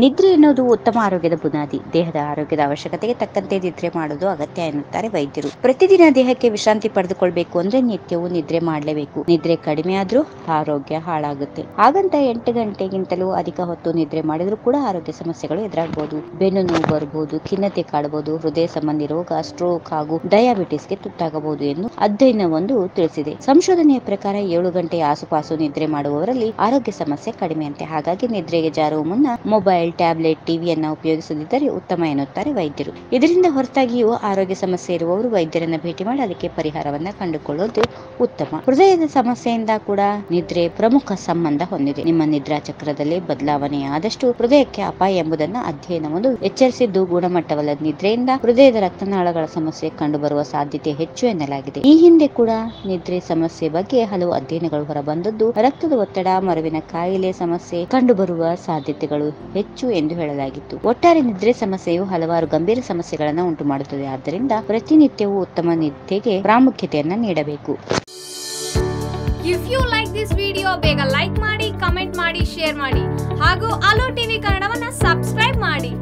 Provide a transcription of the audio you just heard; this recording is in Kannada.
ನಿದ್ರೆ ಎನ್ನುವುದು ಉತ್ತಮ ಆರೋಗ್ಯದ ಬುನಾದಿ ದೇಹದ ಆರೋಗ್ಯದ ಅವಶ್ಯಕತೆಗೆ ತಕ್ಕಂತೆ ನಿದ್ರೆ ಮಾಡುವುದು ಅಗತ್ಯ ಎನ್ನುತ್ತಾರೆ ವೈದ್ಯರು ಪ್ರತಿದಿನ ದೇಹಕ್ಕೆ ವಿಶ್ರಾಂತಿ ಪಡೆದುಕೊಳ್ಬೇಕು ಅಂದ್ರೆ ನಿತ್ಯವೂ ನಿದ್ರೆ ಮಾಡಲೇಬೇಕು ನಿದ್ರೆ ಕಡಿಮೆ ಆದ್ರೂ ಆರೋಗ್ಯ ಹಾಳಾಗುತ್ತೆ ಹಾಗಂತ ಎಂಟು ಗಂಟೆಗಿಂತಲೂ ಅಧಿಕ ಹೊತ್ತು ನಿದ್ರೆ ಮಾಡಿದ್ರೂ ಕೂಡ ಆರೋಗ್ಯ ಸಮಸ್ಯೆಗಳು ಎದುರಾಗಬಹುದು ಬೆನ್ನು ನೋವು ಬರಬಹುದು ಖಿನ್ನತೆ ಕಾಡಬಹುದು ಹೃದಯ ಸಂಬಂಧಿ ರೋಗ ಸ್ಟ್ರೋಕ್ ಹಾಗೂ ಡಯಾಬಿಟಿಸ್ಗೆ ತುತ್ತಾಗಬಹುದು ಎಂದು ಅಧ್ಯಯನವೊಂದು ತಿಳಿಸಿದೆ ಸಂಶೋಧನೆಯ ಪ್ರಕಾರ ಏಳು ಗಂಟೆಯ ಆಸುಪಾಸು ನಿದ್ರೆ ಮಾಡುವವರಲ್ಲಿ ಆರೋಗ್ಯ ಸಮಸ್ಯೆ ಕಡಿಮೆಯಂತೆ ಹಾಗಾಗಿ ನಿದ್ರೆಗೆ ಜಾರುವ ಮುನ್ನ ಮೊಬೈಲ್ ಟ್ಯಾಬ್ಲೆಟ್ ಟಿವಿಯನ್ನ ಉಪಯೋಗಿಸದಿದ್ದರೆ ಉತ್ತಮ ಎನ್ನುತ್ತಾರೆ ವೈದ್ಯರು ಇದರಿಂದ ಹೊರತಾಗಿಯೂ ಆರೋಗ್ಯ ಸಮಸ್ಯೆ ಇರುವವರು ವೈದ್ಯರನ್ನ ಭೇಟಿ ಮಾಡಿ ಅದಕ್ಕೆ ಪರಿಹಾರವನ್ನ ಕಂಡುಕೊಳ್ಳುವುದು ಉತ್ತಮ ಹೃದಯದ ಸಮಸ್ಯೆಯಿಂದ ಕೂಡ ನಿದ್ರೆ ಪ್ರಮುಖ ಸಂಬಂಧ ಹೊಂದಿದೆ ನಿಮ್ಮ ನಿದ್ರಾ ಚಕ್ರದಲ್ಲಿ ಬದಲಾವಣೆ ಆದಷ್ಟು ಹೃದಯಕ್ಕೆ ಅಪಾಯ ಎಂಬುದನ್ನ ಅಧ್ಯಯನವೊಂದು ಎಚ್ಚರಿಸಿದ್ದು ಗುಣಮಟ್ಟವಲ್ಲದ ನಿದ್ರೆಯಿಂದ ಹೃದಯದ ರಕ್ತನಾಳಗಳ ಸಮಸ್ಯೆ ಕಂಡುಬರುವ ಸಾಧ್ಯತೆ ಹೆಚ್ಚು ಎನ್ನಲಾಗಿದೆ ಈ ಹಿಂದೆ ಕೂಡ ನಿದ್ರೆ ಸಮಸ್ಯೆ ಬಗ್ಗೆ ಹಲವು ಅಧ್ಯಯನಗಳು ಹೊರಬಂದದ್ದು ರಕ್ತದ ಒತ್ತಡ ಮರುವಿನ ಕಾಯಿಲೆ ಸಮಸ್ಯೆ ಕಂಡುಬರುವ ಸಾಧ್ಯತೆಗಳು ಹೆಚ್ಚು ಎಂದು ಹೇಳಲಾಗಿತ್ತು ಒಟ್ಟಾರೆ ನಿದ್ರೆ ಸಮಸ್ಯೆಯು ಹಲವಾರು ಗಂಭೀರ ಸಮಸ್ಯೆಗಳನ್ನು ಉಂಟು ಮಾಡುತ್ತದೆ ಆದ್ದರಿಂದ ಪ್ರತಿನಿತ್ಯವೂ ಉತ್ತಮ ನಿದ್ದೆಗೆ ಪ್ರಾಮುಖ್ಯತೆಯನ್ನ ನೀಡಬೇಕು if you like this video ಬೇಗ ಲೈಕ್ ಮಾಡಿ ಕಮೆಂಟ್ ಮಾಡಿ ಶೇರ್ ಮಾಡಿ ಹಾಗೂ ಅಲೋ ಟಿವಿ ಕನ್ನಡವನ್ನ ಸಬ್ಸ್ಕ್ರೈಬ್ ಮಾಡಿ